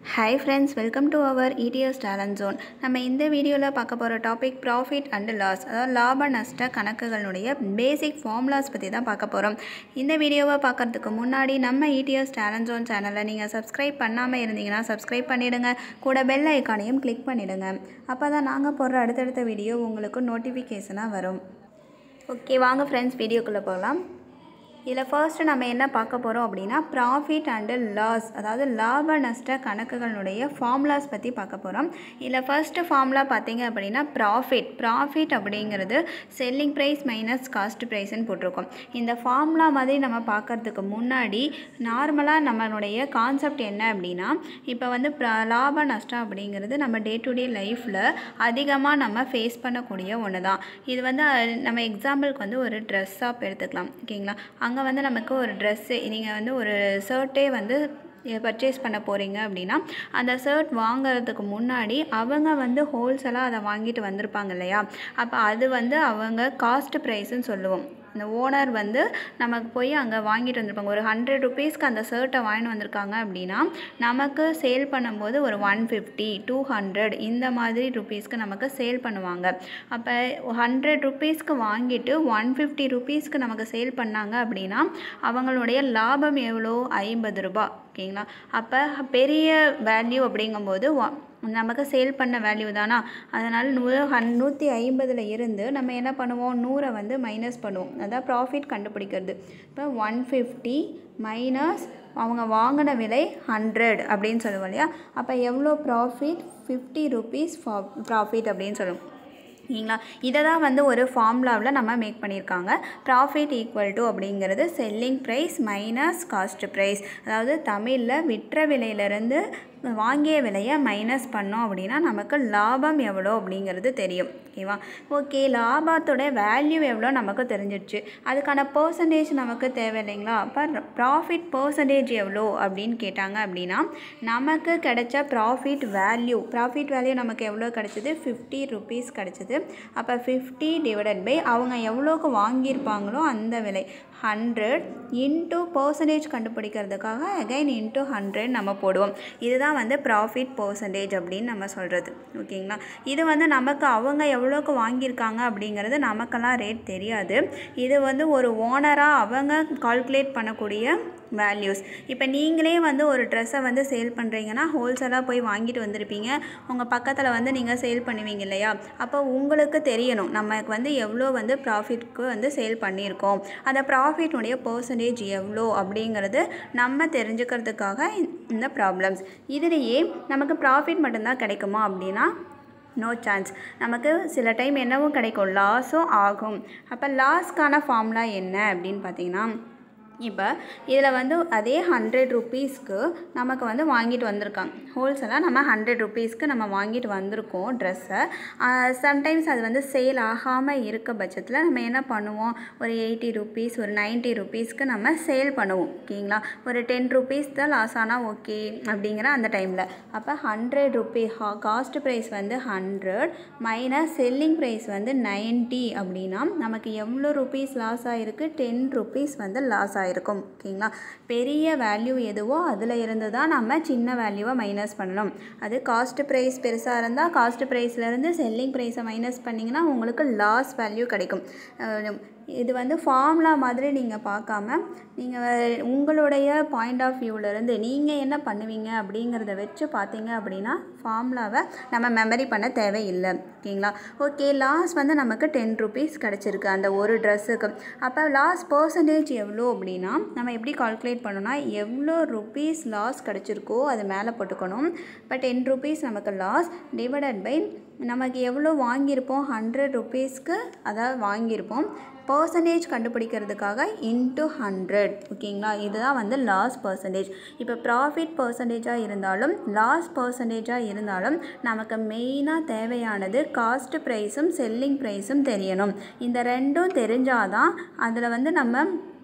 hi friends welcome to our ETS talent zone நம்ம இந்த வீடியோவில் பார்க்க போகிற டாபிக் ப்ராஃபிட் அண்ட் லாஸ் அதாவது லாப நஷ்ட கணக்குகளுடைய பேசிக் ஃபார்முலாஸ் பற்றி தான் பார்க்க போகிறோம் இந்த வீடியோவை பார்க்கறதுக்கு முன்னாடி நம்ம இடிஎஸ் டேலண்ட் ஜோன் சேனலை நீங்கள் சப்ஸ்கிரைப் பண்ணாமல் இருந்தீங்கன்னா சப்ஸ்கிரைப் பண்ணிவிடுங்க கூட பெல் ஐக்கானையும் கிளிக் பண்ணிவிடுங்க அப்போ தான் நாங்கள் போடுற அடுத்தடுத்த வீடியோ உங்களுக்கு நோட்டிஃபிகேஷனாக வரும் ஓகே வாங்க ஃப்ரெண்ட்ஸ் வீடியோக்குள்ளே போகலாம் இதில் ஃபர்ஸ்ட்டு நம்ம என்ன பார்க்க போகிறோம் அப்படின்னா ப்ராஃபிட் அண்டு லாஸ் அதாவது லாப நஷ்ட கணக்குகளுடைய ஃபார்முலாஸ் பற்றி பார்க்க போகிறோம் இதில் ஃபர்ஸ்ட்டு ஃபார்முலா பார்த்தீங்க அப்படின்னா ப்ராஃபிட் ப்ராஃபிட் அப்படிங்கிறது செல்லிங் ப்ரைஸ் மைனஸ் காஸ்ட் ப்ரைஸ்ன்னு போட்டிருக்கோம் இந்த ஃபார்முலா மாதிரி நம்ம பார்க்கறதுக்கு முன்னாடி நார்மலாக நம்மளுடைய கான்செப்ட் என்ன அப்படின்னா இப்போ வந்து ப்ர லாப நஷ்டம் அப்படிங்கிறது நம்ம டே டு டே லைஃப்பில் அதிகமாக நம்ம ஃபேஸ் பண்ணக்கூடிய ஒன்று தான் இது வந்து அஹ், நம்ம எக்ஸாம்பிளுக்கு வந்து ஒரு ட்ரெஸ் ஷாப் எடுத்துக்கலாம் ஓகேங்களா அங்கே வந்து நமக்கு ஒரு ட்ரெஸ்ஸு நீங்கள் வந்து ஒரு ஷர்ட்டே வந்து பர்ச்சேஸ் பண்ண போகிறீங்க அப்படின்னா அந்த ஷர்ட் வாங்குறதுக்கு முன்னாடி அவங்க வந்து ஹோல்சேலாக அதை வாங்கிட்டு வந்திருப்பாங்க இல்லையா அப்போ அது வந்து அவங்க காஸ்ட் ப்ரைஸ்ன்னு சொல்லுவோம் அந்த ஓனர் வந்து நமக்கு போய் அங்கே வாங்கிட்டு வந்திருப்பாங்க ஒரு ஹண்ட்ரட் ருபீஸ்க்கு அந்த ஷர்ட்டை வாங்கிட்டு வந்திருக்காங்க அப்படின்னா நமக்கு சேல் பண்ணும்போது ஒரு ஒன் ஃபிஃப்டி டூ ஹண்ட்ரட் இந்த மாதிரி ருபீஸ்க்கு நமக்கு சேல் பண்ணுவாங்க அப்போ ஹண்ட்ரட் ருபீஸ்க்கு வாங்கிட்டு ஒன் ஃபிஃப்டி ருபீஸ்க்கு நமக்கு சேல் பண்ணாங்க அப்படின்னா அவங்களுடைய லாபம் எவ்வளோ ஐம்பது ரூபாய் ஓகேங்களா அப்போ பெரிய வேல்யூ அப்படிங்கும்போது ஒ- நமக்கு சேல் பண்ண வேல்யூ தானா அதனால் நூறு ஹன் நூற்றி ஐம்பதில் இருந்து நம்ம என்ன பண்ணுவோம் நூறை வந்து மைனஸ் பண்ணுவோம் அதான் ப்ராஃபிட் கண்டுபிடிக்கிறது இப்போ ஒன் ஃபிஃப்டி மைனஸ் அவங்க வாங்கின விலை ஹண்ட்ரட் அப்படின்னு சொல்லுவோம் இல்லையா அப்போ எவ்வளோ ப்ராஃபிட் ஃபிஃப்டி ருபீஸ் ப்ராஃபிட் அப்படின்னு சொல்லுவோம் சரிங்களா இதை தான் வந்து ஒரு ஃபார்முலாவில் நம்ம மேக் பண்ணியிருக்காங்க ப்ராஃபிட் ஈக்குவல் டு அப்படிங்கிறது selling price minus cost price அதாவது தமிழில் விற்ற விலையிலேருந்து வாங்கிய விலையை மைனஸ் பண்ணோம் அப்படின்னா நமக்கு லாபம் எவ்வளோ அப்படிங்கிறது தெரியும் ஓகேவா ஓகே லாபத்தோட வேல்யூ எவ்வளோ நமக்கு தெரிஞ்சிடுச்சு அதுக்கான பர்சன்டேஜ் நமக்கு தேவை இல்லைங்களா அப்போ ப்ராஃபிட் பர்சன்டேஜ் எவ்வளோ அப்படின்னு கேட்டாங்க அப்படின்னா நமக்கு கிடைச்ச ப்ராஃபிட் வேல்யூ ப்ராஃபிட் வேல்யூ நமக்கு எவ்வளோ கிடைச்சது ஃபிஃப்டி ருபீஸ் கிடைச்சது அப்போ ஃபிஃப்டி டிவைடட் பை அவங்க எவ்வளோக்கு வாங்கியிருப்பாங்களோ அந்த விலை ஹண்ட்ரட் இன்ட்டு பர்சன்டேஜ் கண்டுபிடிக்கிறதுக்காக அகைன் இன்ட்டு ஹண்ட்ரட் நம்ம போடுவோம் இதுதான் வந்து ப்ராஃபிட் பர்சன்டேஜ் அப்படின்னு நம்ம சொல்கிறது ஓகேங்களா இது வந்து நமக்கு அவங்க எவ்வளோக்கு வாங்கியிருக்காங்க அப்படிங்கிறது நமக்கெல்லாம் ரேட் தெரியாது இது வந்து ஒரு ஓனராக அவங்க கால்குலேட் பண்ணக்கூடிய வேல்யூஸ் இப்போ நீங்களே வந்து ஒரு ட்ரெஸ்ஸை வந்து சேல் பண்ணுறீங்கன்னா ஹோல்சேலாக போய் வாங்கிட்டு வந்திருப்பீங்க உங்கள் பக்கத்தில் வந்து நீங்கள் சேல் பண்ணுவீங்க இல்லையா அப்போ உங்களுக்கு தெரியணும் நமக்கு வந்து எவ்வளோ வந்து ப்ராஃபிட்க்கு வந்து சேல் பண்ணியிருக்கோம் அந்த ப்ராஃபிட்னுடைய பர்சன்டேஜ் எவ்வளோ அப்படிங்கிறது நம்ம தெரிஞ்சுக்கிறதுக்காக இந்த ப்ராப்ளம்ஸ் இதுலேயே நமக்கு ப்ராஃபிட் மட்டும்தான் கிடைக்குமா அப்படின்னா நோ சான்ஸ் நமக்கு சில டைம் என்னவும் கிடைக்கும் லாஸும் ஆகும் அப்போ லாஸ்க்கான ஃபார்முலா என்ன அப்படின்னு பார்த்தீங்கன்னா இப்போ இதில் வந்து அதே ஹண்ட்ரட் ருபீஸ்க்கு நமக்கு வந்து வாங்கிட்டு வந்திருக்காங்க ஹோல்சேலாக நம்ம ஹண்ட்ரட் ருபீஸ்க்கு நம்ம வாங்கிட்டு வந்திருக்கோம் ட்ரெஸ்ஸை சம்டைம்ஸ் அது வந்து சேல் ஆகாமல் இருக்க பட்சத்தில் நம்ம என்ன பண்ணுவோம் ஒரு எயிட்டி ருபீஸ் ஒரு 90 ருபீஸ்க்கு நம்ம சேல் பண்ணுவோம் ஓகேங்களா ஒரு டென் ருபீஸ் தான் லாஸ் ஆனால் ஓகே அப்படிங்கிற அந்த டைமில் அப்போ ஹண்ட்ரட் ருபீ காஸ்ட் ப்ரைஸ் வந்து ஹண்ட்ரட் மைனஸ் செல்லிங் ப்ரைஸ் வந்து 90 அப்படின்னா நமக்கு எவ்வளோ ருபீஸ் லாஸ் ஆகிருக்கு டென் ருபீஸ் வந்து லாஸ் ஆகிருக்கும் ஓகேங்களா பெரிய வேல்யூ எதுவோ அதில் இருந்து தான் நம்ம சின்ன வேல்யூவை மைனஸ் பண்ணணும் அது காஸ்ட் ப்ரைஸ் பெருசாக இருந்தால் காஸ்ட் ப்ரைஸ்லேருந்து செல்லிங் ப்ரைஸை மைனஸ் பண்ணிங்கன்னா உங்களுக்கு லாஸ் வேல்யூ கிடைக்கும் அஹ் இது வந்து ஃபார்முலா மாதிரி நீங்கள் பார்க்காம நீங்கள் உங்களுடைய பாயிண்ட் ஆஃப் வியூவிலேருந்து நீங்கள் என்ன பண்ணுவீங்க அப்படிங்கிறத வச்சு பார்த்தீங்க அப்படின்னா ஃபார்முலாவை நம்ம மெமரி பண்ண தேவையில்லை ஓகேங்களா ஓகே லாஸ் வந்து நமக்கு டென் ருபீஸ் கிடச்சிருக்கு அந்த ஒரு ட்ரெஸ்ஸுக்கு அப்போ லாஸ் பர்சன்டேஜ் எவ்வளோ அப்படின்னா நம்ம எப்படி கால்குலேட் பண்ணோம்னா எவ்வளோ ருபீஸ் லாஸ் கிடச்சிருக்கோ அது மேலே போட்டுக்கணும் இப்போ டென் ருபீஸ் நமக்கு லாஸ் டிவைடட் பை நமக்கு எவ்வளோ வாங்கியிருப்போம் ஹண்ட்ரட் ருபீஸ்க்கு அதாவது வாங்கியிருப்போம் பர்சன்டேஜ் கண்டுபிடிக்கிறதுக்காக இன்ட்டு ஹண்ட்ரட் ஓகேங்களா இதுதான் வந்து லாஸ் பர்சன்டேஜ் இப்போ ப்ராஃபிட் பர்சன்டேஜாக இருந்தாலும் லாஸ் பர்சன்டேஜாக இருந்தாலும் நமக்கு மெயினாக தேவையானது காஸ்ட் ப்ரைஸும் செல்லிங் ப்ரைஸும் தெரியணும் இந்த ரெண்டும் தெரிஞ்சாதான் அதில் வந்து நம்ம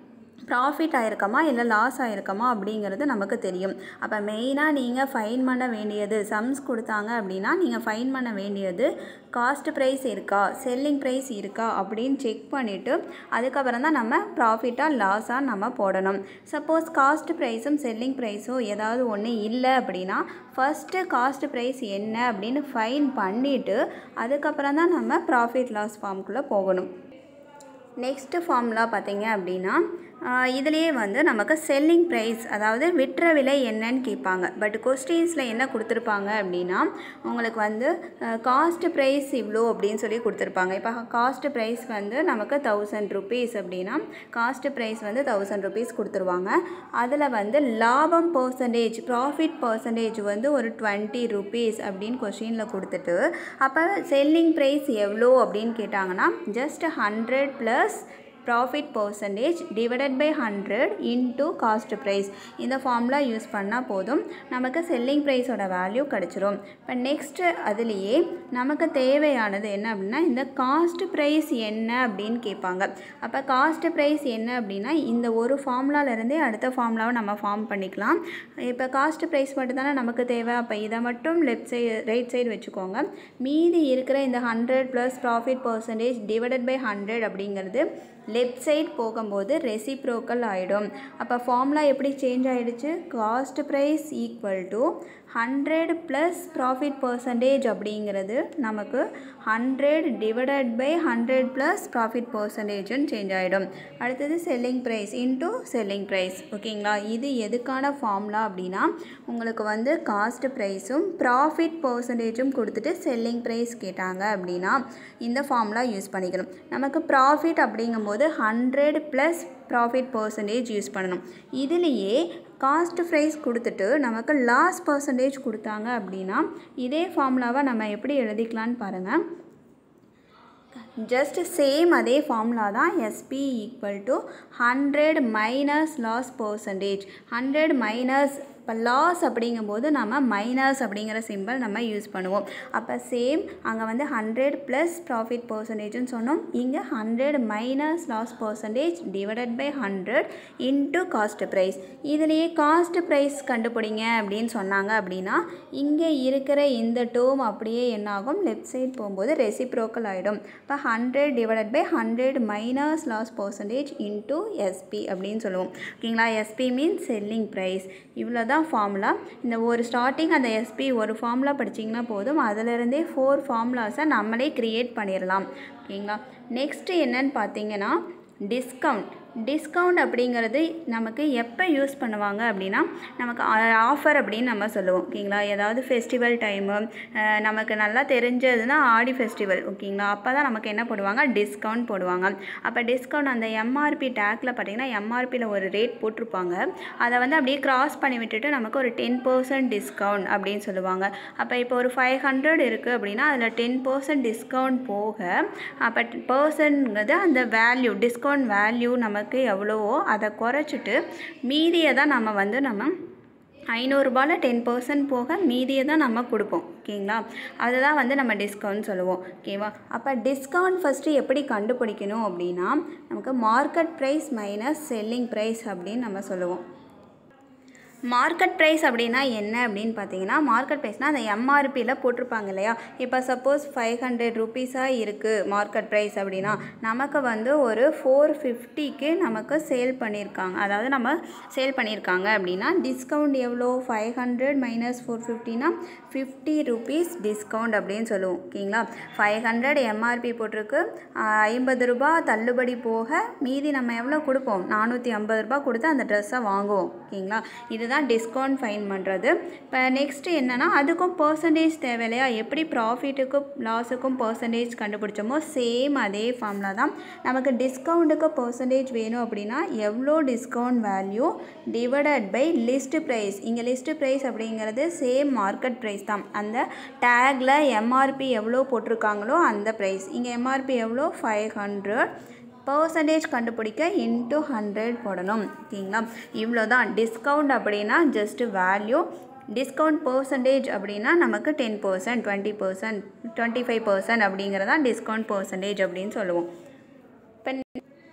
ப்ராஃபிட் ஆயிருக்கமா இல்லை லாஸ் ஆயிருக்கமா அப்படிங்கிறது நமக்கு தெரியும் அப்போ மெயினாக நீங்கள் ஃபைன் பண்ண வேண்டியது சம்ஸ் கொடுத்தாங்க அப்படின்னா நீங்கள் ஃபைன் பண்ண வேண்டியது காஸ்ட் ப்ரைஸ் இருக்கா செல்லிங் ப்ரைஸ் இருக்கா அப்படின்னு செக் பண்ணிவிட்டு அதுக்கப்புறம் தான் நம்ம ப்ராஃபிட்டாக லாஸாக நம்ம போடணும் சப்போஸ் காஸ்ட் ப்ரைஸும் செல்லிங் ப்ரைஸும் ஏதாவது ஒன்று இல்லை அப்படின்னா ஃபஸ்ட்டு காஸ்ட் ப்ரைஸ் என்ன அப்படின்னு ஃபைன் பண்ணிவிட்டு அதுக்கப்புறம் தான் நம்ம ப்ராஃபிட் லாஸ் ஃபார்முக்குள்ளே போகணும் நெக்ஸ்ட்டு ஃபார்முலா பார்த்தீங்க அப்படின்னா இதுலேயே வந்து நமக்கு செல்லிங் ப்ரைஸ் அதாவது விற்ற விலை என்னன்னு கேட்பாங்க பட் கொஸ்டின்ஸில் என்ன கொடுத்துருப்பாங்க அப்படின்னா உங்களுக்கு வந்து காஸ்ட் ப்ரைஸ் இவ்வளோ அப்படின்னு சொல்லி கொடுத்துருப்பாங்க இப்போ காஸ்ட் ப்ரைஸ் வந்து நமக்கு தௌசண்ட் ருபீஸ் அப்படின்னா காஸ்ட் ப்ரைஸ் வந்து தௌசண்ட் ருபீஸ் கொடுத்துருவாங்க அதில் வந்து லாபம் பர்சன்டேஜ் ப்ராஃபிட் பர்சன்டேஜ் வந்து ஒரு டுவெண்ட்டி ருபீஸ் அப்படின்னு கொஷினில் கொடுத்துட்டு அப்போ செல்லிங் ப்ரைஸ் எவ்வளோ அப்படின்னு கேட்டாங்கன்னா just hundred plus profit percentage divided by hundred into cost price இந்த ஃபார்முலா யூஸ் பண்ணால் போதும் நமக்கு செல்லிங் ப்ரைஸோட வேல்யூ கிடச்சிரும் இப்போ நெக்ஸ்ட்டு அதுலேயே நமக்கு தேவையானது என்ன அப்படின்னா இந்த காஸ்ட் ப்ரைஸ் என்ன அப்படின்னு கேட்பாங்க அப்போ காஸ்ட் ப்ரைஸ் என்ன அப்படின்னா இந்த ஒரு ஃபார்முலாலேருந்தே அடுத்த ஃபார்முலாவை நம்ம ஃபார்ம் பண்ணிக்கலாம் இப்போ காஸ்ட் ப்ரைஸ் மட்டும் தானே நமக்கு தேவை அப்போ இதை மட்டும் லெஃப்ட் சைடு ரைட் சைடு வச்சுக்கோங்க மீதி இருக்கிற இந்த hundred plus profit percentage divided by hundred அப்படிங்கிறது லெஃப்ட் சைட் போகும்போது ரெசிப்ரோக்கல் ஆகிடும் அப்போ ஃபார்முலா எப்படி சேஞ்ச் ஆகிடுச்சு cost price equal to hundred plus profit percentage அப்படிங்கிறது நமக்கு hundred divided by hundred plus profit பர்சன்டேஜ்னு சேஞ்ச் ஆகிடும் அடுத்தது selling price into selling price ஓகேங்களா இது எதுக்கான ஃபார்முலா அப்படின்னா உங்களுக்கு வந்து காஸ்ட் ப்ரைஸும் ப்ராஃபிட் பர்சன்டேஜும் கொடுத்துட்டு செல்லிங் ப்ரைஸ் கேட்டாங்க அப்படின்னா இந்த ஃபார்முலா யூஸ் பண்ணிக்கணும் நமக்கு ப்ராஃபிட் அப்படிங்கும்போது hundred plus profit percentage use பண்ணணும் இதுலேயே காஸ்ட் ப்ரைஸ் கொடுத்துட்டு நமக்கு லாஸ் பர்சன்டேஜ் கொடுத்தாங்க அப்படின்னா இதே ஃபார்முலாவை நம்ம எப்படி எழுதிக்கலான்னு பாருங்கள் ஜஸ்ட் சேம் அதே ஃபார்முலா தான் SP equal to hundred minus loss percentage hundred minus இப்போ லாஸ் அப்படிங்கும்போது நம்ம மைனஸ் அப்படிங்கிற சிம்பிள் நம்ம யூஸ் பண்ணுவோம் அப்போ சேம் அங்கே வந்து ஹண்ட்ரட் ப்ளஸ் ப்ராஃபிட் பர்சன்டேஜ்னு சொன்னோம் இங்கே hundred minus loss percentage divided by hundred into cost price இதுலேயே காஸ்ட் ப்ரைஸ் கண்டுபிடிங்க அப்படின்னு சொன்னாங்க அப்படின்னா இங்கே இருக்கிற இந்த டேர்ம் அப்படியே என்னாகும் லெஃப்ட் சைட் போகும்போது ரெசிப்ரோக்கல் ஆகிடும் இப்போ hundred divided by hundred minus loss percentage into SP அப்படின்னு சொல்லுவோம் ஓகேங்களா எஸ்பி மீன்ஸ் செல்லிங் ப்ரைஸ் இவ்வளோ தான் ஃபார்முலா இந்த ஒரு ஸ்டார்டிங் அந்த எஸ்பி ஒரு ஃபார்முலா படிச்சிங்கன்னா போதும் அதிலிருந்தே ஃபோர் ஃபார்முலாஸை நம்மளே க்ரியேட் பண்ணிடலாம் ஓகேங்களா நெக்ஸ்ட்டு என்னன்னு பார்த்தீங்கன்னா டிஸ்கவுண்ட் டிஸ்கவுண்ட் அப்படிங்கிறது நமக்கு எப்போ யூஸ் பண்ணுவாங்க அப்படின்னா நமக்கு ஆஃபர் அப்படின்னு நம்ம சொல்லுவோம் ஓகேங்களா ஏதாவது ஃபெஸ்டிவல் டைமு நமக்கு நல்லா தெரிஞ்சதுன்னா ஆடி ஃபெஸ்டிவல் ஓகேங்களா அப்போ தான் நமக்கு என்ன போடுவாங்க டிஸ்கவுண்ட் போடுவாங்க அப்போ டிஸ்கவுண்ட் அந்த எம்ஆர்பி டேக்கில் பார்த்தீங்கன்னா எம்ஆர்பியில் ஒரு ரேட் போட்டிருப்பாங்க அதை வந்து அப்படியே கிராஸ் பண்ணி விட்டுட்டு நமக்கு ஒரு டென் பர்சன்ட் டிஸ்கவுண்ட் அப்படின்னு சொல்லுவாங்க அப்போ இப்போ ஒரு ஃபைவ் ஹண்ட்ரட் இருக்குது அப்படின்னா அதில் டென் பர்சன்ட் டிஸ்கவுண்ட் போக அப்போ பர்சன்ட்ங்கிறது அந்த வேல்யூ டிஸ்கவுண்ட் வேல்யூ நமக்கு எவ்வளவோ அதை குறைச்சிட்டு மீதியை தான் நம்ம வந்து நம்ம ஐநூறுரூபாவில் டென் பர்சன்ட் போக மீதியை தான் நம்ம கொடுப்போம் ஓகேங்களா அதுதான் வந்து நம்ம டிஸ்கவுண்ட் சொல்லுவோம் ஓகேவா அப்போ டிஸ்கவுண்ட் ஃபஸ்ட்டு எப்படி கண்டுபிடிக்கணும் அப்படின்னா நமக்கு market price minus selling price அப்படின்னு நம்ம சொல்லுவோம் மார்க்கெட் ப்ரைஸ் அப்படின்னா என்ன அப்படின்னு பார்த்தீங்கன்னா மார்க்கெட் ப்ரைஸ்னால் அந்த எம்ஆர்பியில் போட்டிருப்பாங்க இல்லையா இப்போ சப்போஸ் ஃபைவ் ஹண்ட்ரட் ருபீஸாக இருக்குது மார்க்கெட் ப்ரைஸ் அப்படின்னா நமக்கு வந்து ஒரு ஃபோர் ஃபிஃப்டிக்கு நமக்கு சேல் பண்ணியிருக்காங்க அதாவது நம்ம சேல் பண்ணியிருக்காங்க அப்படின்னா டிஸ்கவுண்ட் எவ்வளோ ஃபைவ் ஹண்ட்ரட் மைனஸ் ஃபோர் ஃபிஃப்டினா ஃபிஃப்டி ருபீஸ் டிஸ்கவுண்ட் அப்படின்னு சொல்லுவோம் ஓகேங்களா ஃபைவ் ஹண்ட்ரட் எம்ஆர்பி போட்டிருக்கு ஐம்பது ரூபா தள்ளுபடி போக மீதி நம்ம எவ்வளோ கொடுப்போம் நானூற்றி ஐம்பது ரூபா கொடுத்து அந்த ட்ரெஸ்ஸை வாங்குவோம் ஓகேங்களா இதுதான் தான் டிஸ்கவுண்ட் ஃபைன் பண்ணுறது இப்போ நெக்ஸ்ட்டு என்னென்னா அதுக்கும் பர்சன்டேஜ் தேவை இல்லையா எப்படி ப்ராஃபிட்டுக்கும் லாஸுக்கும் பர்சன்டேஜ் கண்டுபிடிச்சோமோ சேம் அதே ஃபார்முலா தான் நமக்கு டிஸ்கவுண்ட்டுக்கு பர்சன்டேஜ் வேணும் அப்படின்னா எவ்வளோ discount value divided by list price இங்கே லிஸ்ட் ப்ரைஸ் அப்படிங்கிறது சேம் மார்க்கெட் ப்ரைஸ் தான் அந்த டேக்கில் எம்ஆர்பி எவ்வளோ போட்டிருக்காங்களோ அந்த ப்ரைஸ் இங்கே எம்ஆர்பி எவ்வளோ ஃபைவ் ஹண்ட்ரட் பர்சன்டேஜ் கண்டுபிடிக்க இன்ட்டு ஹண்ட்ரட் போடணும் ஓகேங்களா இவ்வளோ தான் டிஸ்கவுண்ட் அப்படின்னா ஜஸ்ட்டு வேல்யூ டிஸ்கவுண்ட் பர்சன்டேஜ் அப்படின்னா நமக்கு ten percent twenty percent twenty five percent அப்படிங்கிறதான் டிஸ்கவுண்ட் பர்சன்டேஜ் அப்படின்னு சொல்லுவோம் இப்போ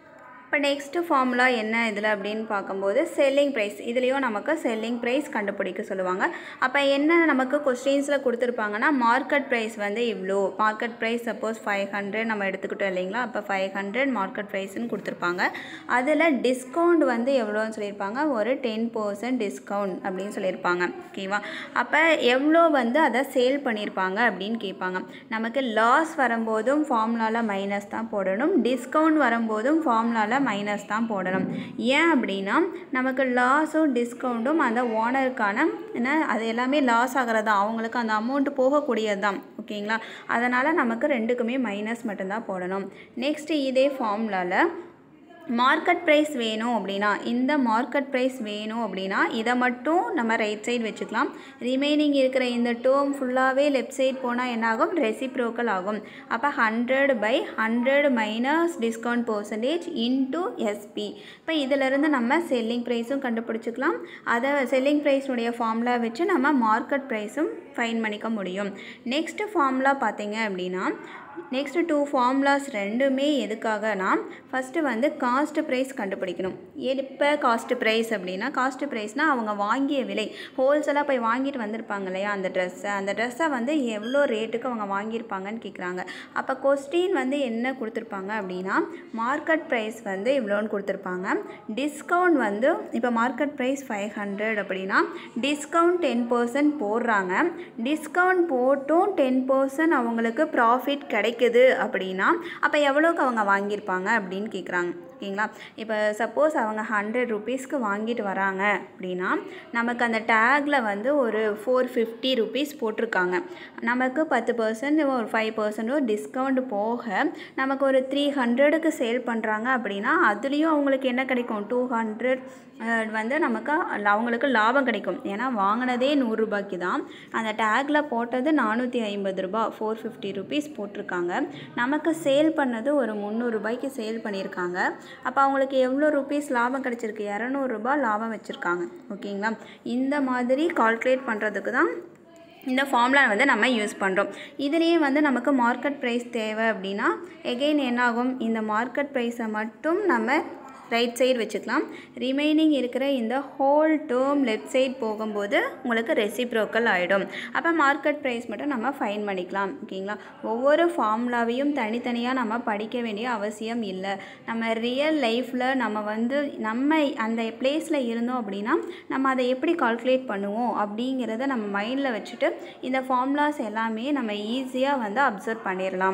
இப்போ நெக்ஸ்ட்டு ஃபார்முலா என்ன இதில் அப்படின்னு பார்க்கும்போது செல்லிங் ப்ரைஸ் இதுலேயும் நமக்கு செல்லிங் ப்ரைஸ் கண்டுபிடிக்க சொல்லுவாங்க அப்போ என்ன நமக்கு கொஸ்டின்ஸில் கொடுத்துருப்பாங்கன்னா மார்க்கெட் ப்ரைஸ் வந்து இவ்வளோ market price suppose five hundred நம்ம எடுத்துக்கிட்டோம் இல்லைங்களா அப்போ ஃபைவ் ஹண்ட்ரட் மார்க்கெட் ப்ரைஸ்னு கொடுத்துருப்பாங்க அதில் டிஸ்கவுண்ட் வந்து எவ்வளோன்னு சொல்லியிருப்பாங்க ஒரு டென் பர்சன்ட் டிஸ்கவுண்ட் அப்படின்னு சொல்லியிருப்பாங்க ஓகேவா அப்போ எவ்வளோ வந்து அதை சேல் பண்ணியிருப்பாங்க அப்படின்னு கேட்பாங்க நமக்கு லாஸ் வரும்போதும் ஃபார்முலாவில் மைனஸ் தான் போடணும் டிஸ்கவுண்ட் வரும்போதும் ஃபார்முலாவில் மைனஸ் தான் போடணும் ஏன் அப்படின்னா நமக்கு லாஸும் டிஸ்கவுண்ட்டும் அந்த ஓனருக்கான என்ன அது எல்லாமே லாஸ் ஆகிறது அவங்களுக்கு அந்த அமௌண்ட் போகக்கூடியது தான் ஓகேங்களா அதனால் நமக்கு ரெண்டுக்குமே மைனஸ் மட்டும்தான் போடணும் நெக்ஸ்ட்டு இதே ஃபார்முலாவில் மார்க்கெட் ப்ரைஸ் வேணும் அப்படின்னா இந்த மார்க்கெட் ப்ரைஸ் வேணும் அப்படின்னா இதை மட்டும் நம்ம ரைட் சைடு வச்சுக்கலாம் ரிமைனிங் இருக்கிற இந்த டேர்ம் ஃபுல்லாகவே லெஃப்ட் சைடு போனால் என்னாகும் ரெசிப்ரோக்கல் ஆகும் அப்போ hundred by hundred minus discount percentage into SP இப்போ இதிலிருந்து நம்ம செல்லிங் ப்ரைஸும் கண்டுபிடிச்சிக்கலாம் அதை செல்லிங் ப்ரைஸுடைய ஃபார்முலா வச்சு நம்ம மார்க்கெட் ப்ரைஸும் ஃபைன் பண்ணிக்க முடியும் நெக்ஸ்ட்டு ஃபார்முலா பார்த்தீங்க அப்படின்னா நெக்ஸ்ட்டு டூ ஃபார்முலாஸ் ரெண்டுமே எதுக்காகனா ஃபஸ்ட்டு வந்து காஸ்ட் ப்ரைஸ் கண்டுபிடிக்கணும் எப்போ காஸ்ட் ப்ரைஸ் அப்படின்னா காஸ்ட் ப்ரைஸ்னால் அவங்க வாங்கிய விலை ஹோல்சேலாக போய் வாங்கிட்டு வந்திருப்பாங்க இல்லையா அந்த ட்ரெஸ்ஸை அந்த ட்ரெஸ்ஸை வந்து எவ்வளோ ரேட்டுக்கு அவங்க வாங்கியிருப்பாங்கன்னு கேட்குறாங்க அப்போ கொஸ்டின் வந்து என்ன கொடுத்துருப்பாங்க அப்படின்னா மார்க்கெட் ப்ரைஸ் வந்து இவ்வளோன்னு கொடுத்துருப்பாங்க டிஸ்கவுண்ட் வந்து இப்போ மார்க்கெட் ப்ரைஸ் ஃபைவ் ஹண்ட்ரட் அப்படின்னா டிஸ்கவுண்ட் டென் பர்சன்ட் போடுறாங்க டிஸ்கவுண்ட் போட்டும் டென் பர்சன்ட் அவங்களுக்கு ப்ராஃபிட் கிடைக்குது அப்படின்னா அப்போ எவ்வளோக்கு அவங்க வாங்கியிருப்பாங்க அப்படின்னு கேட்குறாங்க ஓகேங்களா இப்போ சப்போஸ் அவங்க ஹண்ட்ரட் ருபீஸ்க்கு வாங்கிட்டு வராங்க அப்படின்னா நமக்கு அந்த டேக்கில் வந்து ஒரு ஃபோர் ஃபிஃப்டி ருபீஸ் போட்டிருக்காங்க நமக்கு பத்து பர்சன்ட் ஒரு ஃபைவ் பர்சன்டோ டிஸ்கவுண்ட் போக நமக்கு ஒரு த்ரீ ஹண்ட்ரடுக்கு சேல் பண்ணுறாங்க அப்படின்னா அதுலேயும் அவங்களுக்கு என்ன கிடைக்கும் டூ ஹண்ட்ரட் வந்து நமக்கு அவங்களுக்கு லாபம் கிடைக்கும் ஏன்னா வாங்கினதே நூறுரூபாய்க்கு தான் அந்த டேக்கில் போட்டது நானூற்றி ஐம்பது ரூபா ஃபோர் ஃபிஃப்டி ருபீஸ் போட்டிருக்காங்க நமக்கு சேல் பண்ணது ஒரு முந்நூறுரூபாய்க்கு சேல் பண்ணியிருக்காங்க அப்போ அவங்களுக்கு எவ்வளோ ருபீஸ் லாபம் கிடச்சிருக்கு இரநூறுபா லாபம் வச்சுருக்காங்க ஓகேங்களா இந்த மாதிரி கால்குலேட் பண்ணுறதுக்கு தான் இந்த ஃபார்முலா வந்து நம்ம யூஸ் பண்ணுறோம் இதுலேயே வந்து நமக்கு மார்க்கெட் ப்ரைஸ் தேவை அப்படின்னா எகெயின் என்னாகும் இந்த மார்க்கெட் ப்ரைஸை மட்டும் நம்ம ரைட் சைடு வச்சுக்கலாம் ரிமைனிங் இருக்கிற இந்த ஹோல் டேர்ம் லெஃப்ட் சைடு போகும்போது உங்களுக்கு ரெசிப்ரோக்கல் ஆகிடும் அப்போ மார்க்கெட் ப்ரைஸ் மட்டும் நம்ம ஃபைன் பண்ணிக்கலாம் ஓகேங்களா ஒவ்வொரு ஃபார்முலாவையும் தனித்தனியாக நம்ம படிக்க வேண்டிய அவசியம் இல்லை நம்ம ரியல் லைஃப்பில் நம்ம வந்து நம்ம அந்த பிளேஸில் இருந்தோம் அப்படின்னா நம்ம அதை எப்படி கால்குலேட் பண்ணுவோம் அப்படிங்கிறத நம்ம மைண்டில் வச்சுட்டு இந்த ஃபார்முலாஸ் எல்லாமே நம்ம ஈஸியாக வந்து அப்சர்வ் பண்ணிடலாம்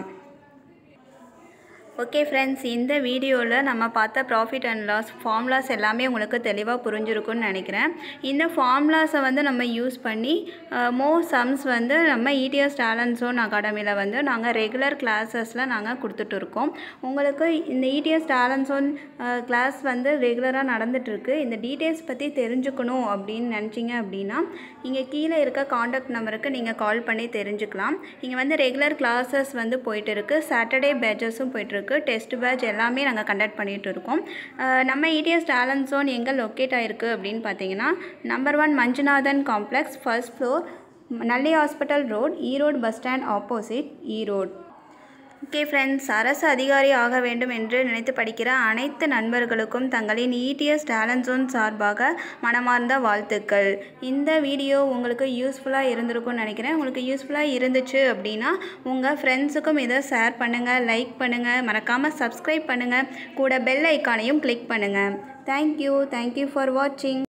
ஓகே ஃப்ரெண்ட்ஸ் இந்த வீடியோவில் நம்ம பார்த்த ப்ராஃபிட் அண்ட் லாஸ் ஃபார்முலாஸ் எல்லாமே உங்களுக்கு தெளிவாக புரிஞ்சிருக்குன்னு நினைக்கிறேன் இந்த ஃபார்முலாஸை வந்து நம்ம யூஸ் பண்ணி மோர் சம்ஸ் வந்து நம்ம இடிஎஸ் டேலண்ட் ஜோன் அகாடமியில் வந்து நாங்கள் ரெகுலர் கிளாஸஸில் நாங்கள் கொடுத்துட்டு இருக்கோம் உங்களுக்கு இந்த இடிஎஸ் டேலண்ட் ஜோன் கிளாஸ் வந்து ரெகுலராக நடந்துகிட்ருக்கு இந்த டீட்டெயில்ஸ் பற்றி தெரிஞ்சுக்கணும் அப்படின்னு நினச்சிங்க அப்படின்னா இங்கே கீழே இருக்க காண்டாக்ட் நம்பருக்கு நீங்கள் கால் பண்ணி தெரிஞ்சுக்கலாம் இங்கே வந்து ரெகுலர் கிளாஸஸ் வந்து போயிட்டு இருக்குது சாட்டர்டே பேட்சஸும் போயிட்டுருக்கு இருக்குது டெஸ்ட் பேட்ச் எல்லாமே நாங்கள் கண்டக்ட் பண்ணிகிட்டு இருக்கோம் நம்ம இடிஎஸ் டேலண்ட் ஜோன் எங்கே லொக்கேட் ஆகிருக்கு அப்படின்னு பார்த்தீங்கன்னா number one Manjunathan complex first floor Nalli hospital road Erode bus stand opposite Erode okay friends அரசு அதிகாரி ஆக வேண்டும் என்று நினைத்து படிக்கிற அனைத்து நண்பர்களுக்கும் தங்களின் இடிஎஸ் டேலண்ட் ஜோன் சார்பாக மனமார்ந்த வாழ்த்துக்கள் இந்த வீடியோ உங்களுக்கு யூஸ்ஃபுல்லாக இருந்திருக்கும்னு நினைக்கிறேன் உங்களுக்கு யூஸ்ஃபுல்லாக இருந்துச்சு அப்படின்னா உங்கள் ஃப்ரெண்ட்ஸுக்கும் இதை ஷேர் பண்ணுங்கள் லைக் பண்ணுங்கள் மறக்காமல் சப்ஸ்கிரைப் பண்ணுங்கள் கூட பெல் ஐக்கானையும் கிளிக் பண்ணுங்கள் தேங்க்யூ தேங்க்யூ ஃபார் வாட்சிங்